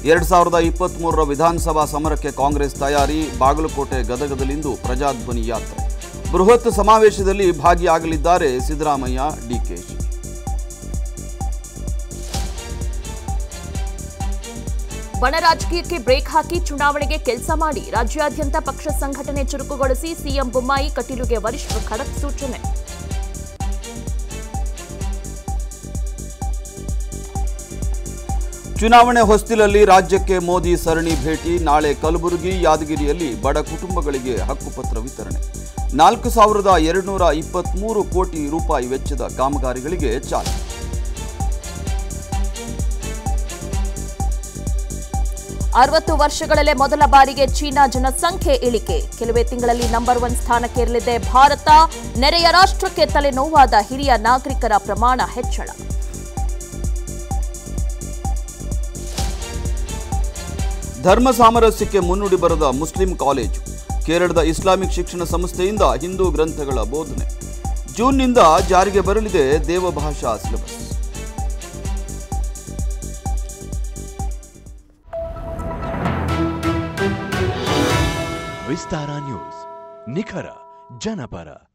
ಎರಡ್ ಸಾವಿರದ ಇಪ್ಪತ್ಮೂರರ ವಿಧಾನಸಭಾ ಸಮರಕ್ಕೆ ಕಾಂಗ್ರೆಸ್ ತಯಾರಿ ಬಾಗಲಕೋಟೆ ಗದಗದಲ್ಲಿಂದು ಪ್ರಜಾಧ್ವನಿ ಯಾತ್ರೆ ಬೃಹತ್ ಸಮಾವೇಶದಲ್ಲಿ ಭಾಗಿಯಾಗಲಿದ್ದಾರೆ ಸಿದ್ದರಾಮಯ್ಯ ಡಿಕೆಶಿ ಬಣ ರಾಜಕೀಯಕ್ಕೆ ಬ್ರೇಕ್ ಹಾಕಿ ಚುನಾವಣೆಗೆ ಕೆಲಸ ಮಾಡಿ ರಾಜ್ಯಾದ್ಯಂತ ಪಕ್ಷ ಸಂಘಟನೆ ಚುರುಕುಗೊಳಿಸಿ ಸಿಎಂ ಬೊಮ್ಮಾಯಿ ಕಟೀಲುಗೆ ವರಿಷ್ಠ ಖಡಕ್ ಸೂಚನೆ ಚುನಾವಣೆ ಹೊಸ್ತಿಲಲ್ಲಿ ರಾಜ್ಯಕ್ಕೆ ಮೋದಿ ಸರಣಿ ಭೇಟಿ ನಾಳೆ ಕಲಬುರಗಿ ಯಾದಗಿರಿಯಲ್ಲಿ ಬಡ ಕುಟುಂಬಗಳಿಗೆ ಹಕ್ಕುಪತ್ರ ವಿತರಣೆ ನಾಲ್ಕು ಸಾವಿರದ ಎರಡುನೂರ ಇಪ್ಪತ್ಮೂರು ಕೋಟಿ ರೂಪಾಯಿ ವೆಚ್ಚದ ಕಾಮಗಾರಿಗಳಿಗೆ ಚಾಲನೆ ಅರವತ್ತು ವರ್ಷಗಳಲ್ಲೇ ಮೊದಲ ಬಾರಿಗೆ ಚೀನಾ ಜನಸಂಖ್ಯೆ ಇಳಿಕೆ ಕೆಲವೇ ತಿಂಗಳಲ್ಲಿ ನಂಬರ್ ಒನ್ ಸ್ಥಾನಕ್ಕೇರಲಿದೆ ಭಾರತ ನೆರೆಯ ರಾಷ್ಟ್ರಕ್ಕೆ ತಲೆನೋವಾದ ಹಿರಿಯ ನಾಗರಿಕರ ಪ್ರಮಾಣ ಹೆಚ್ಚಳ ಧರ್ಮ ಸಾಮರಸ್ಯಕ್ಕೆ ಮುನ್ನುಡಿ ಬರೆದ ಮುಸ್ಲಿಂ ಕಾಲೇಜು ಕೇರಳದ ಇಸ್ಲಾಮಿಕ್ ಶಿಕ್ಷಣ ಸಂಸ್ಥೆಯಿಂದ ಹಿಂದೂ ಗ್ರಂಥಗಳ ಬೋಧನೆ ಜೂನ್ನಿಂದ ಜಾರಿಗೆ ಬರಲಿದೆ ದೇವಭಾಷಾ ಸಿಲೆಬಸ್ ವಿಸ್ತಾರ ನ್ಯೂಸ್ ನಿಖರ ಜನಪರ